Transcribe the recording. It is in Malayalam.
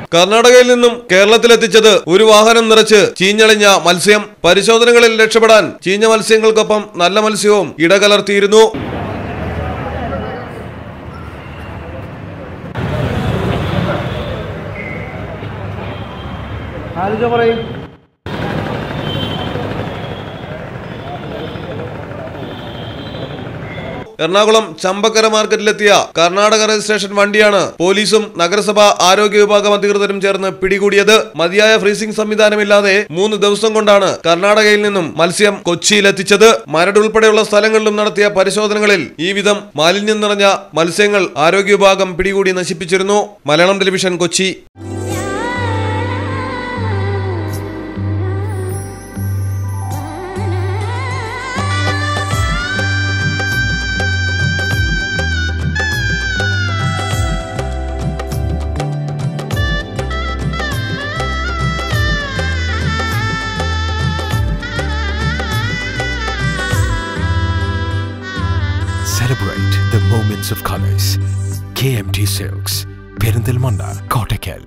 കർണാടകയിൽ നിന്നും കേരളത്തിലെത്തിച്ചത് ഒരു വാഹനം നിറച്ച് ചീഞ്ഞളിഞ്ഞ മത്സ്യം പരിശോധനകളിൽ രക്ഷപ്പെടാൻ ചീഞ്ഞ മത്സ്യങ്ങൾക്കൊപ്പം നല്ല മത്സ്യവും ഇടകലർത്തിയിരുന്നു ആലോചന പറയും എറണാകുളം ചമ്പക്കര മാർക്കറ്റിലെത്തിയ കർണാടക രജിസ്ട്രേഷൻ വണ്ടിയാണ് പോലീസും നഗരസഭ ആരോഗ്യ വിഭാഗം അധികൃതരും ചേർന്ന് പിടികൂടിയത് മതിയായ ഫ്രീസിംഗ് സംവിധാനമില്ലാതെ മൂന്ന് ദിവസം കൊണ്ടാണ് കർണാടകയിൽ നിന്നും മത്സ്യം കൊച്ചിയിലെത്തിച്ചത് മരട് ഉൾപ്പെടെയുള്ള സ്ഥലങ്ങളിലും നടത്തിയ പരിശോധനകളിൽ ഈ വിധം മാലിന്യം നിറഞ്ഞ മത്സ്യങ്ങൾ ആരോഗ്യ വിഭാഗം പിടികൂടി നശിപ്പിച്ചിരുന്നു Malayalam television Kochi Celebrate the moments of colors. KMT Silks, Perindalmanda, Kottakkal.